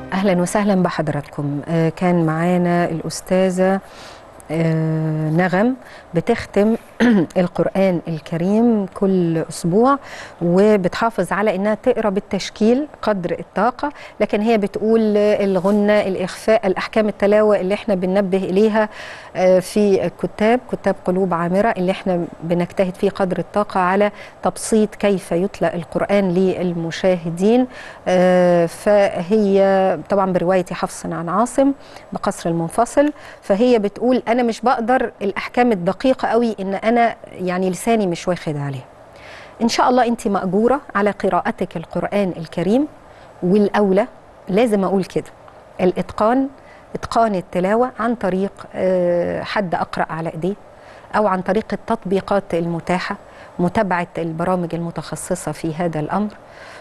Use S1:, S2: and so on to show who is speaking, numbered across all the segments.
S1: اهلا وسهلا بحضراتكم آه، كان معانا الاستاذه آه، نغم بتختم القرآن الكريم كل أسبوع وبتحافظ على إنها تقرأ بالتشكيل قدر الطاقة لكن هي بتقول الغنة الإخفاء الأحكام التلاوة اللي احنا بننبه إليها آه، في الكتاب كتاب قلوب عامرة اللي احنا بنجتهد فيه قدر الطاقة على تبسيط كيف يتلى القرآن للمشاهدين آه، فهي طبعا برواية حفص عن عاصم بقصر المنفصل فهي بتقول أنا مش بقدر الأحكام الدقيقة قوي إن أنا يعني لساني مش واخد عليها إن شاء الله أنت مأجورة على قراءتك القرآن الكريم والأولى لازم أقول كده الإتقان إتقان التلاوة عن طريق آه، حد أقرأ على إيديه أو عن طريق التطبيقات المتاحة متابعة البرامج المتخصصة في هذا الأمر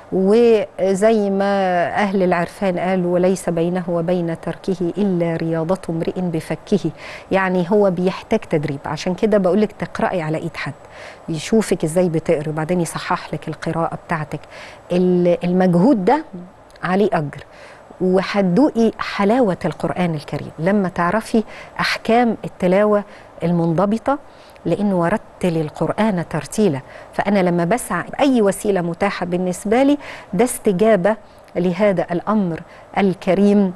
S1: وزي ما أهل العرفان قالوا وليس بينه وبين تركه إلا رياضة امرئ بفكه يعني هو بيحتاج تدريب عشان كده بقولك تقرأي على إيد حد يشوفك إزاي بتقري وبعدين يصحح لك القراءة بتاعتك ال- المجهود ده عليه أجر وهتدوقي حلاوة القرآن الكريم لما تعرفي أحكام التلاوة المنضبطة لأنه ورتل القرآن ترتيلا فأنا لما بسعى بأي وسيلة متاحة بالنسبة لي ده استجابة لهذا الأمر الكريم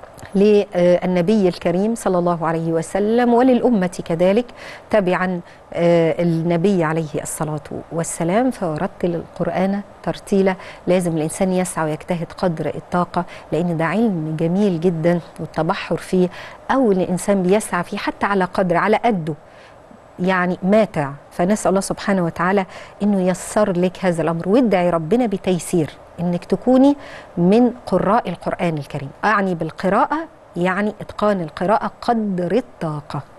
S1: للنبي الكريم صلى الله عليه وسلم وللأمة كذلك تبعا آه، النبي عليه الصلاة والسلام فورتل القرآن ترتيلا لازم الإنسان يسعى ويجتهد قدر الطاقة لأن ده علم جميل جدا والتبحر فيه أو الإنسان بيسعى فيه حتى على قدر على قده يعني ماتع فنسأل الله سبحانه وتعالى أنه يسر لك هذا الأمر وادعي ربنا بتيسير أنك تكوني من قراء القرآن الكريم أعني بالقراءة يعني إتقان القراءة قدر الطاقة